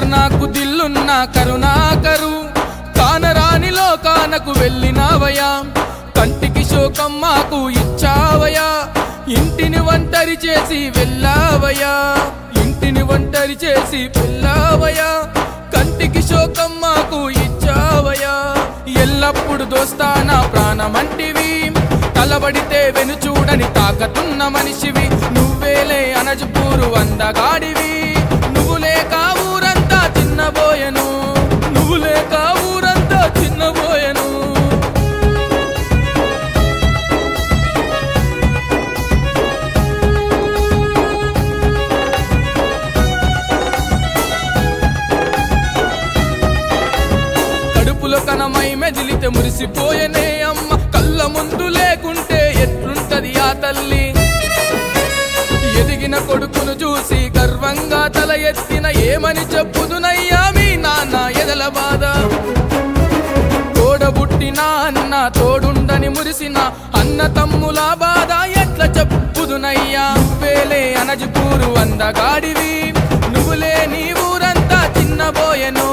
ఖతర్నాకు దిల్లున్న కరుణాకరు కానరాని లోకానకు వెళ్ళినావయా కంటికి శోకం మాకు ఇచ్చావయా ఇంటిని ఒంటరి చేసి వెళ్ళావయా ఇంటిని ఒంటరి చేసి వెళ్ళావయా కంటికి శోకం మాకు ఇచ్చావయా ఎల్లప్పుడు దోస్తానా ప్రాణమంటివి తలబడితే వెనుచూడని తాకతున్న మనిషివి నువ్వేలే అనజపూరు అందగాడివి నువ్వు లేక ఊరంతా చిన్నబోయెను నువ్వు లేక ఊరంతా చిన్నబోయెను కడుపులో కనమై మెదిలితే మురిసిపోయనే అమ్మ కళ్ళ ముందు లేకుంటే ఎట్లుంటది ఆ తల్లి ఎదిగిన కొడుకును చూసి గర్వంగా తల ఎత్తిన ఏమని చెప్పుదునయ్యా మీ నాన్న ఎదల బాధ తోడబుట్టిన అన్న తోడుండని మురిసిన అన్న తమ్ముల బాధ ఎట్ల చెప్పుదునయ్యా నువ్వేలే అనజపూరు అందగాడివి నువ్వులే నీ ఊరంతా చిన్నబోయెను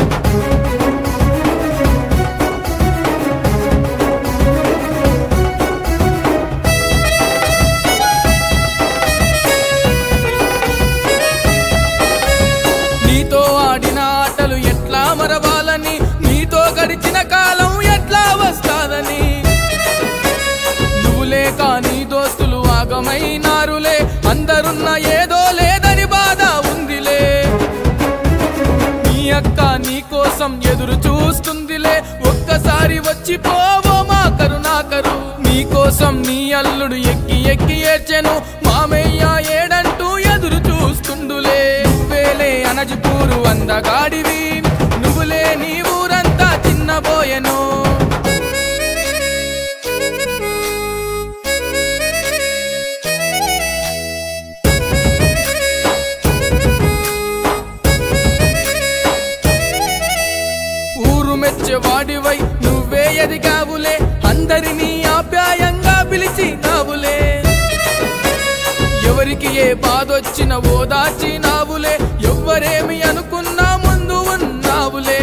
నీతో ఆడిన ఆటలు ఎట్లా మరవాలని నీతో గడిచిన కాలం ఎట్లా వస్తాదని నువ్వు లేక నీ దోస్తులు ఆగమైనారులే అందరున్న ఏదో లేదని బాధ ఉందిలే నీ అక్క నీ కోసం ఎదురు చూస్తుందిలే ఒక్కసారి వచ్చి పోవో మా కరుణాకరు నీ కోసం నీ అల్లుడు ఎక్కి ఎక్కి ఏడ్చెను మామయ్య ఏడంటూ ఎదురు చూస్తుండులే నువ్వేలే అనజపూరు అందగాడివి నువ్వులే నీ ఊరంతా చిన్నబోయెను ఊరు మెచ్చేవాడివై నువ్వే ఎదిగావులే అందరినీ ఆప్యాయంగా పిలిచినావులే ఎవరికి ఏ బాధొచ్చిన ఓదార్చినావులే ఎవ్వరేమి అనుకున్నా ముందు ఉన్నావులే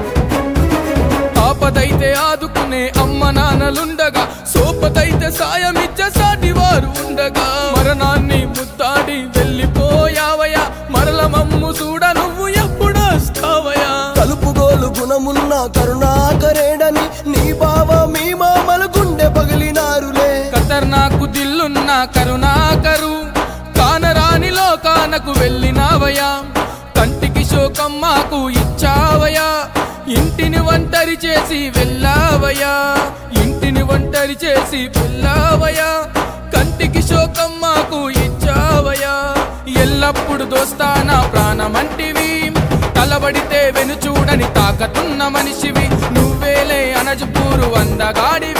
ఆపదైతే ఆదుకునే అమ్మ నాన్నలుండగా సోపతైతే సాయమిచ్చే సాటి వారు ఉండగా మరణాన్ని ముద్దాడి వెళ్ళిపోయావయా మరల మమ్ము చూడ నువ్వు ఎప్పుడు వస్తావయా కలుపుగోలు గుణమున్న కరుణాకరేడని నీ బావ మీ మామల గుండె పగిలినారులే ఖతర్నాకు దిల్లున్న కరుణాకరు కానరాని లోకానకు వెళ్ళినావయా కంటికి శోకం మాకు ఇచ్చావయా ఇంటిని ఒంటరి చేసి వెళ్ళావయా ఇంటిని ఒంటరి చేసి వెళ్ళావయా కంటికి శోకం మాకు ఇచ్చావయా ఎల్లప్పుడు దోస్తానా ప్రాణమంటివి తలబడితే వెనుచూడని తాకతున్న మనిషివి నువ్వేలే అనజపూరు అందగాడివి